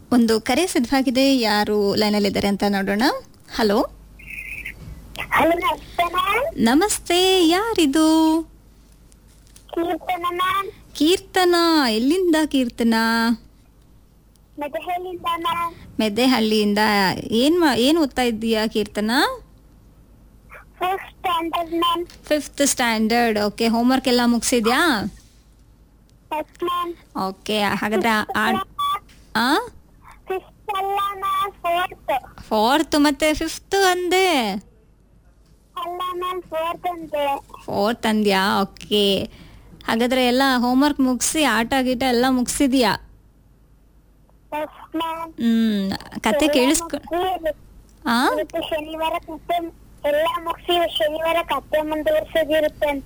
ಒಂದು ಕರೆ ಸಿದ್ಧವಾಗಿದೆ ಯಾರು ಲೈನಲ್ಲಿದ್ದಾರೆ ಅಂತ ನೋಡೋಣ ಹಲೋ ಹಲೋ ನಮಸ್ತೆ ಮ್ಯಾಮ್ ನಮಸ್ತೆ ಯಾರಿದು ಕೀರ್ತನ ಮ್ಯಾಮ್ ಕೀರ್ತನ ಎಲ್ಲಿಂದ ಕೀರ್ತನ ಮೆದಹಳ್ಳಿಯಿಂದ ಮ್ಯಾಮ್ ಮೆದ್ದೆಹಳ್ಳಿಯಿಂದ ಏನ್ ಮಾ ಏನ್ ಓದ್ತಾ ಇದ್ದೀಯಾ Keerthana first standard ma'am fifth standard okay homework ಎಲ್ಲ ಮುಗಿಸಿದ್ಯಾ ಎಸ್ ಮ್ಯಾಮ್ ಓಕೆ ಹಾಗಾದ್ರೆ ಆ- ಆ ಫಿಫ್ತ್ ಅಲ್ಲ ಮ್ಯಾಮ್ ಫೋರ್ತ್ ಫೋರ್ತ್ ಮತ್ತೆ ಫಿಫ್ತ್ ಅಂದೆ ಅಲ್ಲ ಮ್ಯಾಮ್ ಫೋರ್ತ್ ಅಂತೆ ಫೋರ್ತ್ ಅಂದ್ಯಾ ಓಕೆ ಹಾಗಾದ್ರೆ ಎಲ್ಲ ಹೋಮ್ವರ್ಕ್ ಮುಗಿಸಿ ಆಟ ಗೀಟ ಎಲ್ಲ ಮುಗಿಸಿದ್ಯಾ ಎಸ್ ಮ್ಯಾಮ್ ಹ್ಮ್ ಕತೆ ಕೇಳಿಸ್ಕೊ ಆ ಇವತ್ತು ಶನಿವಾರ ಕತ್ತೆ ಎಲ್ಲ ಮುಗಿಸಿ ಶನಿವಾರ ಕತ್ತೆ ಮುಂದುವರ್ಸೋದಿರುತ್ತೆ ಅಂತ